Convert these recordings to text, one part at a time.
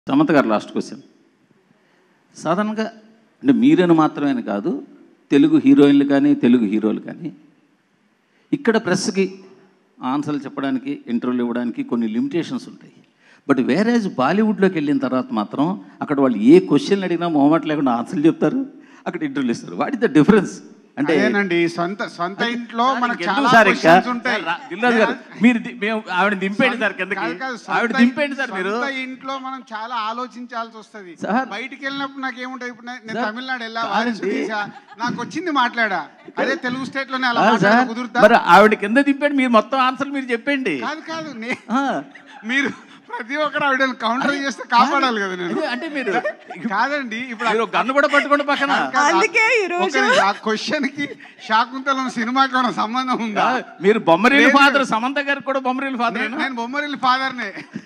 సమంత గారు last question సాధారణంగా అంటే మీరని మాత్రమే కాదు తెలుగు హీరోయిన్లు కానీ తెలుగు హీరోలు కానీ ఇక్కడ ప్రెస్కి ఆన్సర్లు చెప్పడానికి ఇంటర్వ్యూలు ఇవ్వడానికి కొన్ని లిమిటేషన్స్ ఉంటాయి బట్ వేరేజ్ బాలీవుడ్లోకి వెళ్ళిన తర్వాత మాత్రం అక్కడ వాళ్ళు ఏ క్వశ్చన్ అడిగినా మొహమాట లేకుండా ఆన్సర్లు చెప్తారు అక్కడ ఇంటర్వ్యూలు ఇస్తారు వాట్ ఇస్ ద డిఫరెన్స్ అంటే అదేనండి సొంత సొంత ఇంట్లో మనకు ఎందుకు చాలా సార్ ఇంకా? క్వశ్చన్స్ ఉంటాయి రా- దిల్రాజు గారు మీరు ది- మేము ఆవిడ దింపేయండి సార్ కిందకి కాదు, కాదు, సొంత ఆవిడ దింపేయండి సార్ మీరు సొంత ఇంట్లో మనం చాలా ఆలోచించాల్సి వస్తది సార్. బయటికి వెళ్ళినప్పుడు నాకు ఏముంటాయి ఇప్పుడు నేను- నేను సార్, తమిళనాడు వెళ్ళా కాదండి. వాయిస్ తీసా నాకు వచ్చింది మాట్లాడా అదే తెలుగు స్టేట్ లోనే అలా ఆ, మాట్లాడ సార్ కుదురుతా మరి ఆవిడ కింద దింపండి మీరు మొత్తం ఆన్సర్లు మీరు చెప్పండి కాదు కాదు నే- ఆ. మీరు ప్రతి ఒక్కరు ఆవిడ కౌంటర్ చేస్తే కాపాడాలి కదా నేను ఇది అంటే మీరు కాదండి ఇప్పుడు మీరు గన్ను కూడా పట్టుకోండి పక్కన కాదు, అందుకే ఈ ఒక రోజు- నిమిషం, ఆ క్వశ్చన్ కి శాకుంతలం సినిమాకి ఏమైనా సంబంధం ఉందా ఆ, మీరు బొమ్మరీలు లేదు. ఫాదర్ సమంత గారికి కూడా బొమ్మరీలు ఫాదర్ నేను నేను బొమ్మరిల్లి ఫాదర్నే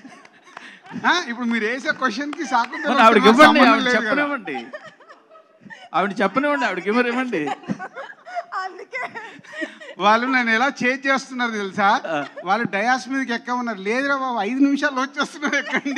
ఆ, ఇప్పుడు మీరు వేసే క్వశ్చన్ కి శాకుంతలం ఆవిడకి సినిమాకి ఇవ్వండి సంబంధం ఆవిడ లేదు కదా. చెప్పనివ్వండి ఆవిడ చెప్పనివ్వండి ఆవిడకి ఇవ్వరు ఇవ్వండి అందుకే వాళ్ళు నన్ను ఎలా చేజ్ చేస్తున్నారు తెలుసా వాళ్ళు డయాస్ మీదకి ఎక్క ఉన్నారు లేదురా బాబు ఐదు నిమిషాలు వచ్చేస్తున్నారు ఎక్కండి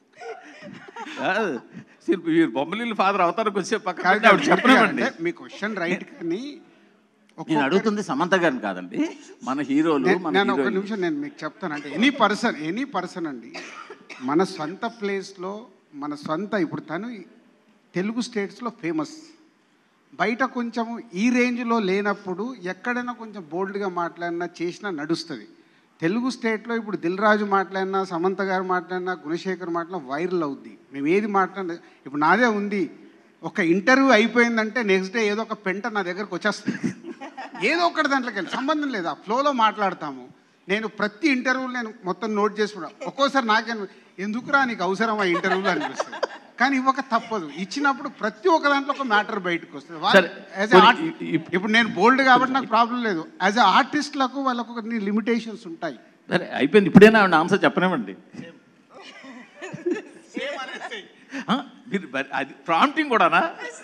కాదు. సరే, మీరు బొమ్మరీలు ఫాదర్ అవతారం వచ్చే పక్కన కాదు, పెట్టి ఆవిడ చెప్పనివ్వండి అంటే మీ క్వశ్చన్ రైట్ కానీ నేను ఒక్కొక్కరి- అడుగుతుంది సమంత గారిని కాదండి మన హీరోలు నేను- మన నేను ఒక హీరోయిన్లు. నిమిషం నేను మీకు చెప్తాను అంటే ఎనీ పర్సన్ ఎనీ పర్సన్ అండి మన సొంత ప్లేస్లో మన సొంత ఇప్పుడు తను తెలుగు స్టేట్స్లో ఫేమస్ బయట కొంచెం ఈ రేంజ్లో లేనప్పుడు ఎక్కడైనా కొంచెం బోల్డ్గా మాట్లాడినా చేసినా నడుస్తుంది తెలుగు స్టేట్లో ఇప్పుడు దిల్ రాజు మాట్లాడినా సమంత గారు మాట్లాడినా గుణశేఖర్ మాట్లాడినా వైరల్ అవుద్ది మేము ఏది మాట్లాడినా ఇప్పుడు నాదే ఉంది ఒక ఇంటర్వ్యూ అయిపోయిందంటే నెక్స్ట్ డే ఏదో ఒక పెంట నా దగ్గరకు వచ్చేస్తుంది ఏదో ఒకటి దాంట్లోకి వెళ్ళి సంబంధం లేదు ఆ ఫ్లోలో మాట్లాడతాము నేను ప్రతి ఇంటర్వ్యూలు నేను మొత్తం నోట్ చేసుకున్నా ఒక్కోసారి నాకే ఎందుకురా నీకు అవసరం ఆ ఇంటర్వ్యూలు అనిపిస్తుంది కానీ ఇవ్వక తప్పదు ఇచ్చినప్పుడు ప్రతి ఒక్క దాంట్లో ఒక మ్యాటర్ బయటకు వస్తుంది వాళ్ళ- సరే, as a పోనీ art- ఇ- ఇ- ఇప్పుడు నేను బోల్డ్ కాబట్టి నాకు ప్రాబ్లం లేదు యాజ్ అ ఆర్టిస్ట్లకు వాళ్ళకు కొన్ని లిమిటేషన్స్ ఉంటాయి సరే అయిపోయింది ఇప్పుడైనా ఆవిడ ఆన్సర్ చెప్పనివ్వండి ఆ, మీరు బ- అది ప్రాంప్టింగ్ కూడానా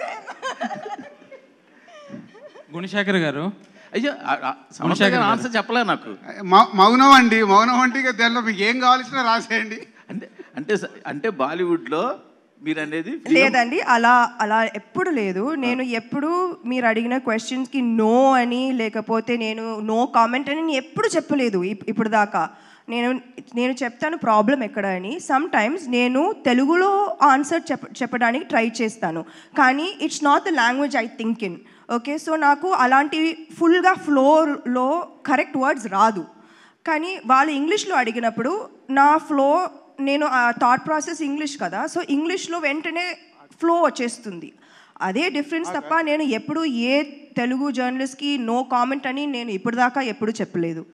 గుణశేఖర్ గారు అయ్యో ఆ- ఆ సమంత గుణశేఖర్ గారు గారు. ఆన్సర్ చెప్పలే నాకు మౌ- మౌనం అండి మౌనం అంటే ఇక దానిలో మీకు ఏం కావాల్సిన రాసేయండి అంటే అంటే స- అంటే బాలీవుడ్లో మీరు అనేది film- లేదండి అలా అలా ఎప్పుడు లేదు నేను ఎప్పుడు మీరు అడిగిన క్వశ్చన్స్కి నో అని లేకపోతే నేను నో కామెంట్ అని నేను ఎప్పుడు చెప్పలేదు ఇప్- ఇప్పుడు దాకా నేను నేను చెప్తాను ప్రాబ్లం ఎక్కడ అని సమ్ టైమ్స్ నేను తెలుగులో ఆన్సర్ చెప్ చెప్పడానికి ట్రై చేస్తాను కానీ it's not the language I think in okay so నాకు అలాంటి ఫుల్గా ఫ్లోర్లో కరెక్ట్ వర్డ్స్ రాదు కానీ వాళ్ళు ఇంగ్లీష్లో అడిగినప్పుడు నా ఫ్లో నేను ఆ థాట్ ప్రాసెస్ ఇంగ్లీష్ కదా సో ఇంగ్లీష్లో వెంటనే ఫ్లో వచ్చేస్తుంది అదే డిఫరెన్స్ తప్ప నేను ఎప్పుడు ఏ తెలుగు జర్నలిస్ట్కి నో కామెంట్ అని నేను ఇప్పటిదాకా ఎప్పుడు చెప్పలేదు